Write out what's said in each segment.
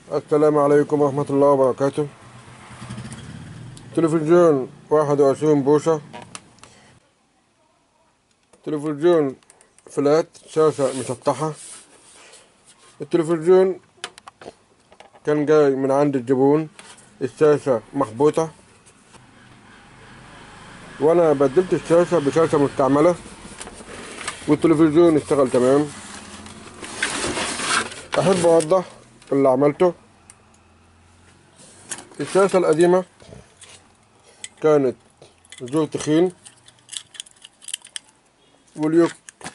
السلام عليكم ورحمة الله وبركاته تلفزيون واحد وعشرين بوصة تلفزيون فلات شاشة مسطحة التلفزيون كان جاي من عند الزبون الشاشة مخبوطة وانا بدلت الشاشة بشاشة مستعملة والتلفزيون اشتغل تمام احب اوضح اللي عملته الشاشة القديمة كانت زور تخين واليوك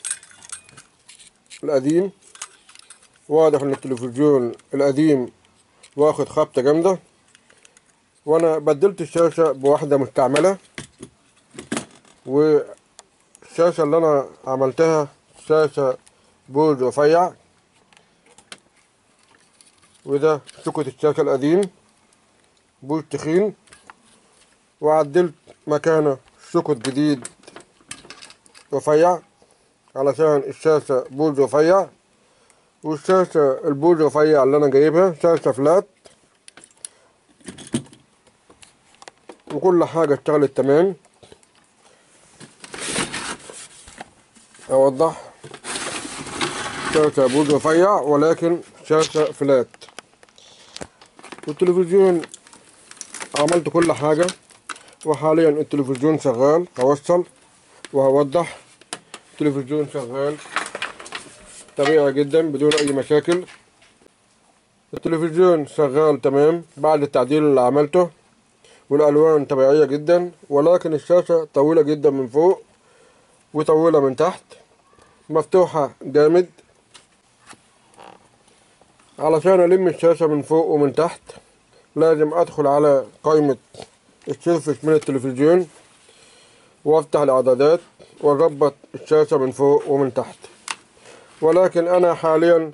القديم واضح ان التلفزيون القديم واخد خبطة جامدة وانا بدلت الشاشة بواحدة مستعملة والشاشة اللي انا عملتها شاشة بوز رفيع وده سكت الشاشة القديم بوز تخين وعدلت مكانه سكت جديد رفيع علشان الشاشة بوز رفيع والشاشة البوز رفيع اللي أنا جايبها شاشة فلات وكل حاجة اشتغلت تمام أوضح شاشة بوز رفيع ولكن شاشة فلات والتلفزيون عملت كل حاجة وحاليا التلفزيون شغال هوصل وهوضح التلفزيون شغال طبيعي جدا بدون اي مشاكل التلفزيون شغال تمام بعد التعديل اللي عملته والالوان طبيعية جدا ولكن الشاشة طويلة جدا من فوق وطويلة من تحت مفتوحة جامد علشان ألم الشاشة من فوق ومن تحت لازم أدخل على قائمة الشرفش من التلفزيون وأفتح الإعدادات وأظبط الشاشة من فوق ومن تحت ولكن أنا حاليا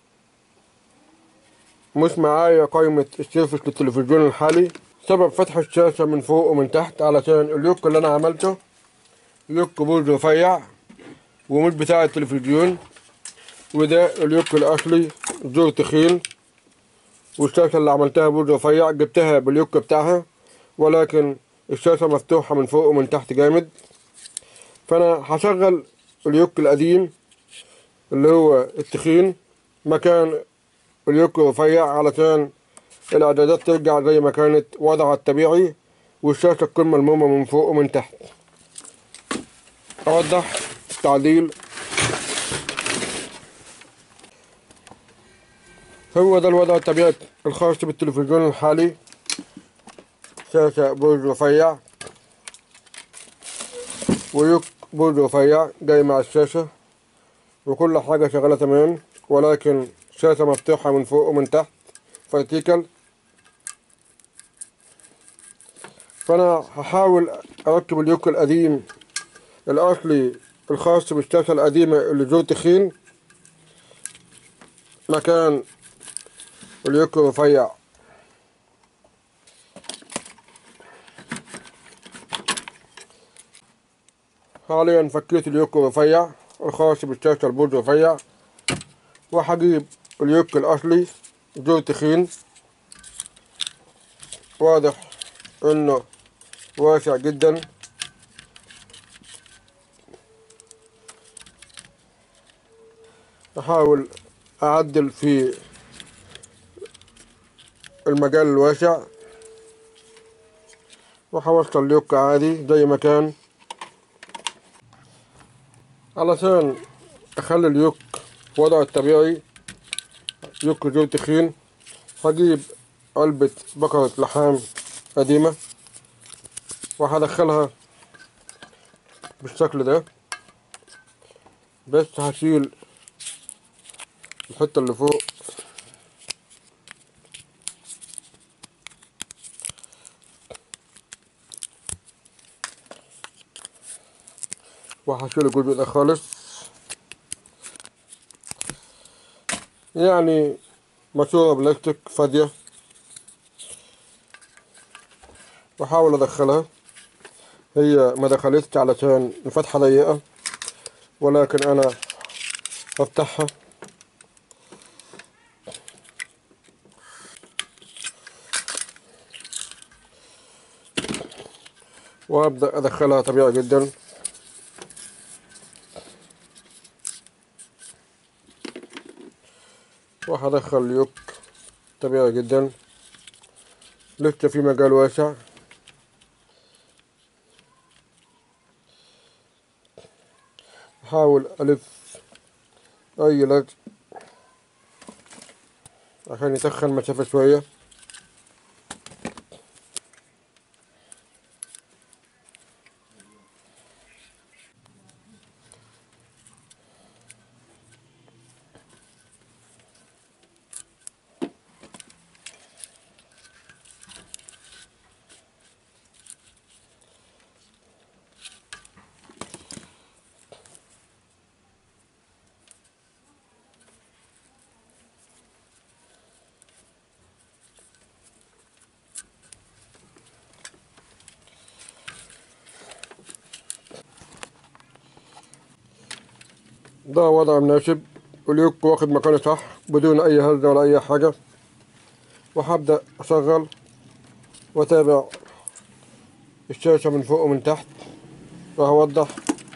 مش معايا قائمة الشرفش للتلفزيون الحالي سبب فتح الشاشة من فوق ومن تحت علشان اليوك اللي أنا عملته يوك بوز رفيع ومش بتاع التلفزيون وده اليوك الأصلي زور تخين والشاشة اللي عملتها بوز رفيع جبتها باليوك بتاعها ولكن الشاشة مفتوحة من فوق ومن تحت جامد فأنا هشغل اليوك القديم اللي هو التخين مكان اليوك الرفيع علشان الإعدادات ترجع زي ما كانت وضعها الطبيعي والشاشة تكون ملمومة من فوق ومن تحت أوضح التعديل هو ده الوضع الطبيعي الخاص بالتلفزيون الحالي شاشة بوز رفيع ويوك بوز رفيع جاي مع الشاشة وكل حاجة شغالة تمام ولكن شاشة مفتوحة من فوق ومن تحت فيرتيكال فأنا هحاول أركب اليوك القديم الأصلي الخاص بالشاشة القديمة اللي زور تخين مكان اليوك الرفيع حاليا فكيت اليوك الرفيع الخاص بالشاشة البوز رفيع وهجيب اليوك الأصلي زور تخين واضح انه واسع جدا احاول اعدل في المجال الواسع وهوصل اليوك عادي زي ما كان علشان اخلي اليوك في وضعه الطبيعي يوك زور تخين هجيب علبة بقرة لحام قديمة وهدخلها بالشكل ده بس هشيل الحتة اللي فوق وهشيل الجزء ده خالص يعني ماسورة بلاستيك فاضية واحاول ادخلها هي ما دخلتش علشان الفتحة ضيقة ولكن انا هفتحها وابدأ ادخلها طبيعي جدا وهدخل اليوك طبيعي جدا لسه في مجال واسع احاول الف اي لزق عشان يسخن مسافة شوية ده وضع مناسب واليوك واخد مكانه صح بدون اي هزة ولا اي حاجة وهبدأ اشغل واتابع الشاشة من فوق ومن تحت وهوضح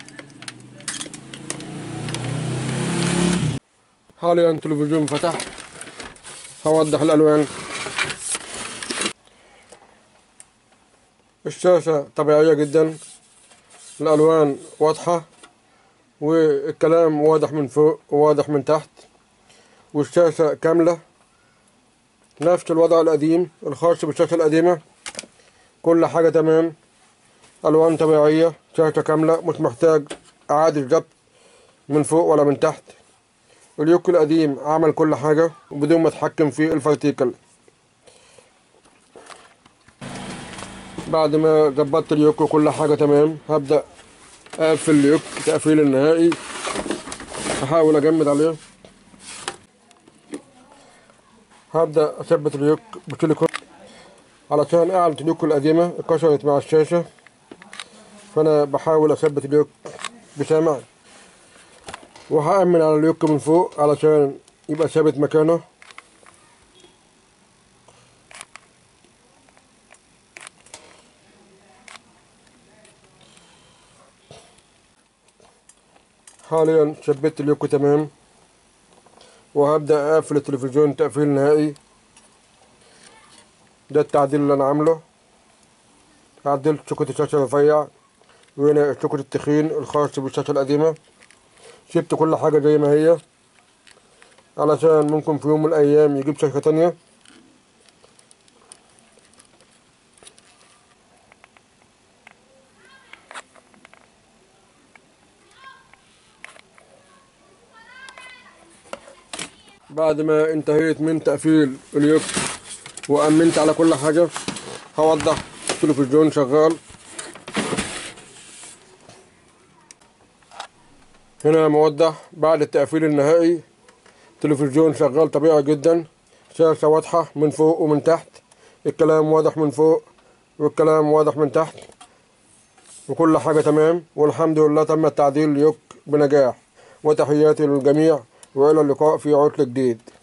حاليا التلفزيون فتح هوضح الالوان الشاشة طبيعية جدا الالوان واضحة والكلام واضح من فوق وواضح من تحت والشاشة كاملة نفس الوضع القديم الخاص بالشاشة القديمة كل حاجة تمام ألوان طبيعية شاشة كاملة مش محتاج إعادة ضبط من فوق ولا من تحت اليوك القديم عمل كل حاجة بدون ما اتحكم في الفرتيكل بعد ما ظبطت اليوك وكل حاجة تمام هبدأ اقفل اليوك تقفيل النهائي احاول اجمد عليه هبدأ اثبت اليوك بسيليكون علشان اعلى اليوك القديمة اتكسرت مع الشاشة فانا بحاول اثبت اليوك بسامع وهأمن على اليوك من فوق علشان يبقى ثابت مكانه حاليا ثبت اليوك تمام وهبدأ اقفل التلفزيون تقفيل نهائي ده التعديل اللي انا عامله عدلت شكوت الشاشة رفيع وهنا الشكوت التخين الخاص بالشاشة القديمة سبت كل حاجة زي ما هي علشان ممكن في يوم من الأيام يجيب شاشة تانية بعد ما انتهيت من تقفيل اليوك وأمنت على كل حاجة هوضح التلفزيون شغال هنا موضح بعد التقفيل النهائي تلفزيون شغال طبيعي جدا شاشة واضحة من فوق ومن تحت الكلام واضح من فوق والكلام واضح من تحت وكل حاجة تمام والحمد لله تم تعديل اليوك بنجاح وتحياتي للجميع وإلى اللقاء في عطل جديد